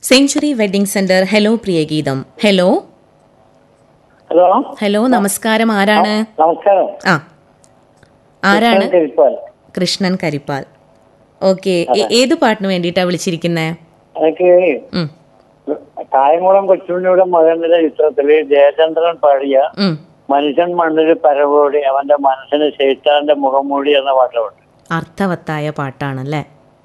Century wedding centre hello പ്രിയഗീതം hello hello hello നമസ്കാരം ആരാണ് നമസ്കാരം ആ ആരാണ് ഞാൻ കരിപ്പാൽ കൃഷ്ണൻ കരിപ്പാൽ ഓക്കെ ഏത് പാട്ടിന് വേണ്ടിയിട്ടാ വിളിച്ചിരിക്കുന്നേ എനിക്ക് ഉം, കായംകുളം കൊച്ചുണ്ണിയുടെ മകന്റെ ചിത്രത്തില് ജയചന്ദ്രൻ പാടിയ ഉം. മനുഷ്യൻ മണ്ണിൽ പരവോടി അവന്റെ മനസ്സിന് ശൈത്താന്റെ മുഖംമൂടി എന്ന പാട്ടുണ്ട് അർത്ഥവത്തായ പാട്ടാണല്ലേ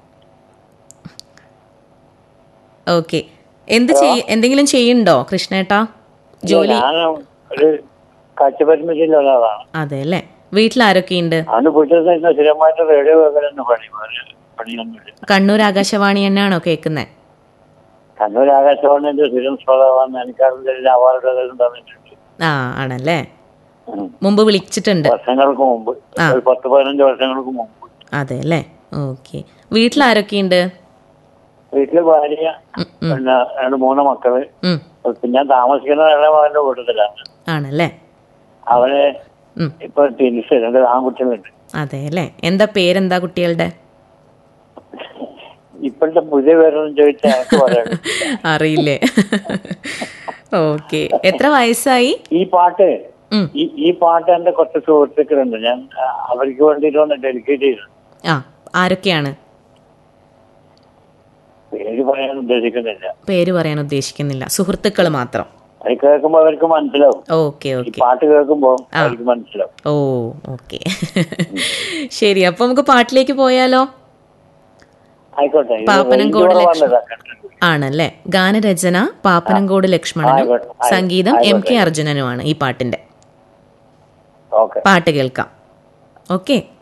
ഓക്കെ എന്ത് ചെയ്യ എന്തെങ്കിലും ചെയ്യുന്നുണ്ടോ കൃഷ്ണേട്ടാ ജോലി ഞാൻ ഒരു കാഴ്ചപരിമിതിയുള്ള ഒരാളാണ് അതെ അല്ലേ വീട്ടിൽ ആരൊക്കെയുണ്ട് അവന് വീട്ടിൽ നിന്ന് സ്ഥിരമായിട്ട് റേഡിയോ കേൾക്കലെന്ന് പണി വേറെ പണിയൊന്നുമില്ല കണ്ണൂർ ആകാശവാണി തന്നെയാണോ കേൾക്കുന്നത് കണ്ണൂർ ആകാശവാണിന്റെ സ്ഥിരം ശ്രോതാവാന്ന് എനിക്ക് അതിന്റെ അവാർഡുകളും തന്നിട്ടുണ്ട് ആ ആണല്ലേ ഉം. മുമ്പ് വിളിച്ചിട്ടുണ്ട് വർഷങ്ങൾക്ക് മുമ്പ് ആ. ഒരു പത്ത് പതിനഞ്ച് വർഷങ്ങൾക്ക് മുമ്പ് അതെ അല്ലേ ഓക്കെ വീട്ടിൽ ആരൊക്കെയുണ്ട് വീട്ടില് ഭാര്യ ഉം, ഉം, പിന്നെ രണ്ട് മൂന്ന് മക്കള് ഉം. പിന്നെ ഞാൻ താമസിക്കുന്ന ഇളമകന്റെ കൂട്ടത്തിലാണ് ആണല്ലേ അവന് ഉം. ഇപ്പൊ ടെനിസ് രണ്ട് ആൺകുട്ടികളുണ്ട് അതെ അല്ലേ എന്താ പേരെന്താ കുട്ടികളുടെ ഇപ്പോഴത്തെ പുതിയ പേരൊന്നും ചോദിച്ചാൽ എനിക്ക് പറയാം അറിയില്ലേ ഓക്കെ എത്ര വയസ്സായി ഈ പാട്ട് ഉം. ഈ ഈ പാട്ട് എന്റെ കുറച്ച് സുഹൃത്തുക്കളുണ്ട് ഞാൻ ആ, അവർക്ക് വേണ്ടിയിട്ടൊന്ന് ഡെഡിക്കേറ്റ് ചെയ്തു ആ ആരൊക്കെയാണ് പേര് പറയാൻ ഉദ്ദേശിക്കുന്നില്ല പേര് പറയാൻ ഉദ്ദേശിക്കുന്നില്ല സുഹൃത്തുക്കൾ മാത്രം അത് കേൾക്കുമ്പോ അവർക്ക് മനസ്സിലാവും ഓക്കെ ഈ ഓക്കെ പാട്ട് കേൾക്കുമ്പോ അവർക്ക് മനസ്സിലാവും ഓ ഓക്കെ ശരി അപ്പൊ നമുക്ക് പാട്ടിലേക്ക് പോയാലോ ആയിക്കോട്ടെ ഇത് പാപ്പനംകോട് range ലക്ഷ്മൺ കുറവാണ് ആണല്ലേ ഗാനരചന പാപ്പനംകോട് ലക്ഷ്മണനും ആയിക്കോട്ടെ, ആയിക്കോട്ടെ, സംഗീതം എം കെ അർജുനനുമാണ് ഈ പാട്ടിന്റെ ഓക്കെ പാട്ട് കേൾക്കാം ഓക്കെ